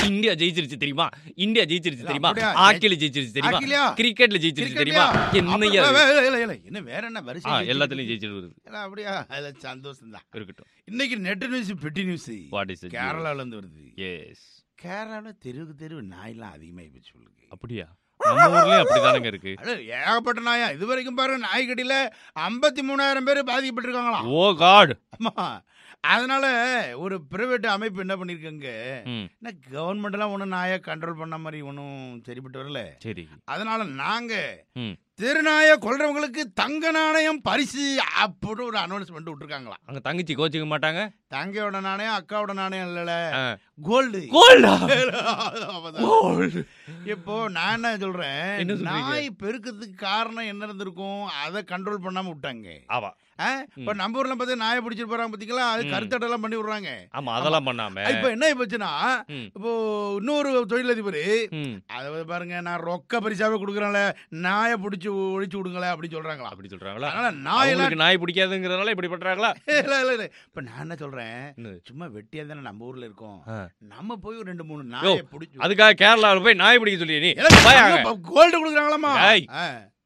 India ஜெயிச்சிருச்சு தெரியுமா India ஜெயிச்சிருச்சு இல்ல, தெரியுமா அப்படியா? ஹாக்கில ஜெயிச்சிருச்சு தெரியுமா ஹாக்கிலயா? கிரிக்கெட்ல ஜெயிச்சிருச்சு கிரிக்கெட்லயா? தெரியுமா என்னையா அப்ப- இது? இல்ல, இல்ல, இல்ல, இல்ல. என்ன வேற என்ன வரிசை ஆ, ஜெயிச்சிட்டு எல்லாத்துலயும் இருக்கு? ஜெயிச்சிட்டு வருது இல்ல, அப்படியா அதுல சந்தோஷம் தான் இருக்கட்டும் இன்னைக்கு நெட் நியூஸ் பெட்டி நியூஸ் வாட் இஸ் கேரளால இருந்து வருது எஸ் கேரளால தெருவுக்கு தெருவு நாயெல்லாம் அதிகமாகி போச்சு உங்களுக்கு அப்படியா நம்ம ஊர்லயும் அப்படிதானங்க இருக்கு அட, ஏகப்பட்ட நாயா இது வரைக்கும் பாருங்க நாய்க்கடியில ஐம்பத்தி மூணாயிரம் பேர் பாதிக்கப்பட்டிருக்காங்களாம் ஓ காட் ஆமா அதனால ஒரு பிரைவேட் அமைப்பு என்ன பண்ணிருக்காங்க என்ன கவர்மெண்ட் எல்லாம் ஒன்றும் நாயை கண்ட்ரோல் பண்ண மாதிரி ஒன்றும் சரிப்பட்டு வரல சரி அதனால நாங்க ம். தெருநாயை கொல்றவங்களுக்கு தங்க நாணயம் பரிசு அப்படி ஒரு அனௌன்ஸ்மெண்ட் விட்டுருக்காங்களாம் அங்க தங்கச்சி கோச்சிக்க மாட்டாங்க தங்கையோட நாணயம் அக்காவோட நாணயம் இல்லல ஆ. கோல்டு கோல்டா இப்போ நான் என்ன சொல்றேன் என்ன சொல்றீங்க? நாய் பெருக்கிறதுக்கு காரணம் என்ன இருந்திருக்கும் அதை கண்ட்ரோல் பண்ணாம விட்டாங்க ஆமா ஆ? இப்ப நம்ம ஊர்ல பார்த்து நாயை பிடிச்சிட்டு போறாங்க பாத்தீங்களா அது ம். கருத்தடெல்லாம் பண்ணி விடுறாங்க ஆமா அதெல்லாம் பண்ணாம இப்ப என்ன ஆயிப்போச்சுன்னா ம். இப்போ இன்னொரு தொழிலதிபர் ம், அதை பாருங்க நான் ரொக்க பரிசாவே கொடுக்குறேன்ல நாயை பிடிச்சி ஒழிச்சு விடுங்களேன் அப்படி சொல்றாங்களா அப்படி சொல்றாங்களா அதனால நாயெல்லாம் அவங்களுக்கு நாய் பிடிக்காதுங்கிறதுனால இப்படி பண்றாங்களா இல்ல இல்ல இல்ல இப்ப நான் என்ன சொல்றேன் என்னது? சும்மா வெட்டியா தானே நம்ம ஊர்ல இருக்கோம் ஆ. நம்ம போய் ஒரு ரெண்டு மூணு நாயை பிடிச்சி அதுக்காக கேரளாவில் போய் நாய் பிடிக்க சொல்லிய நீ வாயாங்க. கோல்டு கொடுக்குறாங்களாமா ஏய். ஆ.